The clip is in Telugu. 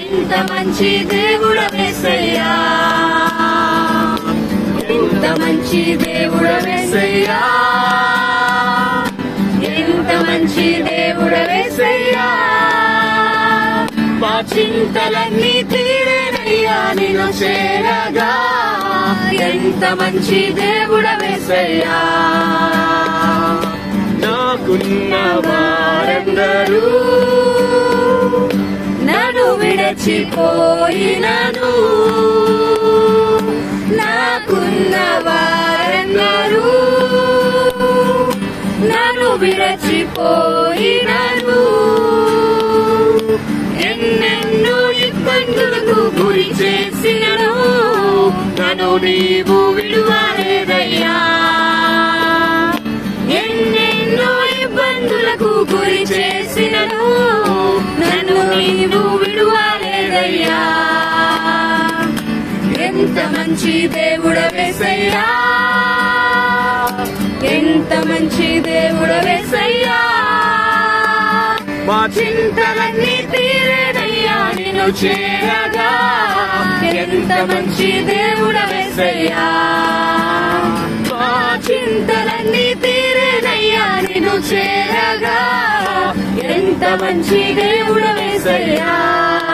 ఎంత మంచి దేవుడ వేసయ్యా ఎంత మంచి దేవుడ వేసయ్యా ఎంత మంచి దేవుడ వేసయ్యా మా చింతలన్నీ తీరేనయ్యా నిన్ను చేరగా ఎంత మంచి దేవుడ వేసయ్యా నాకున్న వారందరూ నన్ను విడచిపోయినను నాకున్న వారందరూ నన్ను విడచిపోయినను ఎన్నెన్నో ఇబ్బందులకు గురి చేసినను నన్ను నీవు విడువలేదయ్యా ఎన్నెన్నో ఇబ్బందులకు గురి చేసినను నన్ను నీవు విడువలేదయ్యా ఎంత మంచి దేవుడ వేసయ్యా ఎంత మంచి దేవుడ వేసయ్యా మా చింతలన్నీ తీరేనయ్యా నిన్ను చేరగా ఎంత మంచి దేవుడ వేసయ్యా మా చింతలన్నీ తీరేనయ్యా నిన్ను చేరగా ఎంత మంచి దేవుడ వేసయ్యా